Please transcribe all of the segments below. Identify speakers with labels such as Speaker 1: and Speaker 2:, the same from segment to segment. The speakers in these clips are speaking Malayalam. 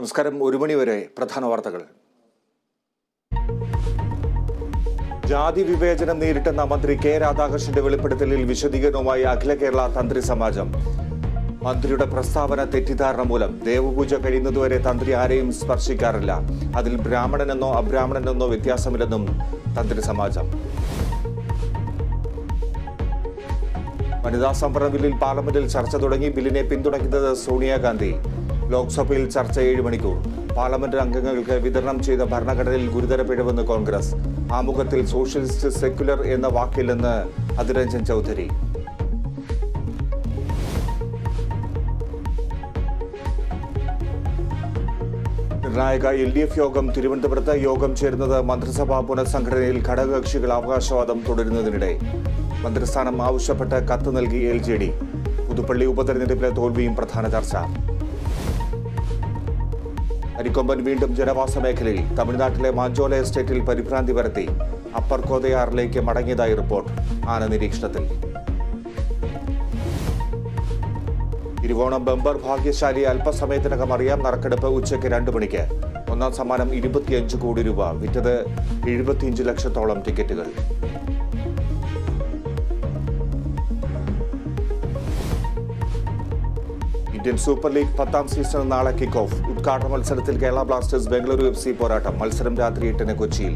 Speaker 1: നമസ്കാരം ഒരു മണിവരെ പ്രധാന വാർത്തകൾ ജാതി വിവേചനം നേരിട്ടെന്ന മന്ത്രി കെ രാധാകൃഷ്ണന്റെ വെളിപ്പെടുത്തലിൽ വിശദീകരണവുമായി അഖില കേരള തന്ത്രി സമാജം മന്ത്രിയുടെ പ്രസ്താവന തെറ്റിദ്ധാരണ മൂലം ദേവപൂജ കഴിയുന്നതുവരെ തന്ത്രി ആരെയും സ്പർശിക്കാറില്ല അതിൽ ബ്രാഹ്മണനെന്നോ അബ്രാഹ്മണനെന്നോ വ്യത്യാസമില്ലെന്നും തന്ത്രി സമാജം വനിതാ സംവരണ ബില്ലിൽ പാർലമെന്റിൽ ചർച്ച തുടങ്ങി ബില്ലിനെ പിന്തുണയ്ക്കുന്നത് സോണിയാഗാന്ധി ലോക്സഭയിൽ ചർച്ച ഏഴ് മണിക്കൂർ പാർലമെന്റ് അംഗങ്ങൾക്ക് വിതരണം ചെയ്ത ഭരണഘടനയിൽ ഗുരുതര പിഴവെന്ന് കോൺഗ്രസ് ആമുഖത്തിൽ സോഷ്യലിസ്റ്റ് സെക്യുലർ എന്ന വാക്കില്ലെന്ന് അതിരഞ്ജൻ ചൌധരി നിർണായക എൽ ഡി എഫ് യോഗം തിരുവനന്തപുരത്ത് യോഗം ചേരുന്നത് മന്ത്രിസഭാ പുനഃസംഘടനയിൽ ഘടകകക്ഷികൾ അവകാശവാദം തുടരുന്നതിനിടെ മന്ത്രിസ്ഥാനം ആവശ്യപ്പെട്ട് കത്ത് നൽകി എൽ ജെ ഡി പുതുപ്പള്ളി ഉപതെരഞ്ഞെടുപ്പിലെ തോൽവിയും പ്രധാന ചർച്ച അരിക്കൊമ്പൻ വീണ്ടും ജനവാസ മേഖലയിൽ തമിഴ്നാട്ടിലെ മാഞ്ചോല എസ്റ്റേറ്റിൽ പരിഭ്രാന്തി പരത്തി അപ്പർ കോതയാറിലേക്ക് മടങ്ങിയതായി റിപ്പോർട്ട് ആന നിരീക്ഷണത്തിൽ തിരുവോണം ബമ്പർ ഭാഗ്യശാലി അല്പസമയത്തിനകം അറിയാം നറുക്കെടുപ്പ് ഉച്ചയ്ക്ക് രണ്ട് മണിക്ക് ഒന്നാം സമ്മാനം ഇരുപത്തിയഞ്ച് കോടി രൂപ വിറ്റത് എഴുപത്തിയഞ്ച് ലക്ഷത്തോളം ടിക്കറ്റുകൾ ഇന്ത്യൻ സൂപ്പർ ലീഗ് പത്താം സീസൺ നാളെ കിക്ക് ഓഫ് ഉദ്ഘാടന മത്സരത്തിൽ Kerala blasters Bengaluru F C പോരാട്ടം മത്സരം രാത്രി എട്ടിന് കൊച്ചിയിൽ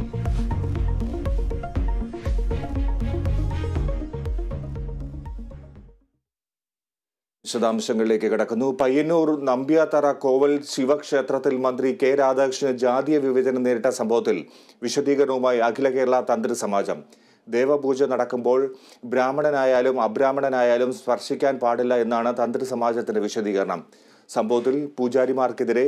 Speaker 1: വിശദാംശങ്ങളിലേക്ക് കിടക്കുന്നു പയ്യന്നൂർ നമ്പ്യാത്തറ കോവൽ ശിവക്ഷേത്രത്തിൽ മന്ത്രി കെ രാധാകൃഷ്ണൻ ജാതീയ വിവേചനം നേരിട്ട സംഭവത്തിൽ വിശദീകരണവുമായി അഖില കേരള തന്ത്രി സമാജം ദേവപൂജ നടക്കുമ്പോൾ ബ്രാഹ്മണനായാലും അബ്രാഹ്മണനായാലും സ്പർശിക്കാൻ പാടില്ല എന്നാണ് തന്ത്രി സമാജത്തിന്റെ വിശദീകരണം സംഭവത്തിൽ പൂജാരിമാർക്കെതിരെ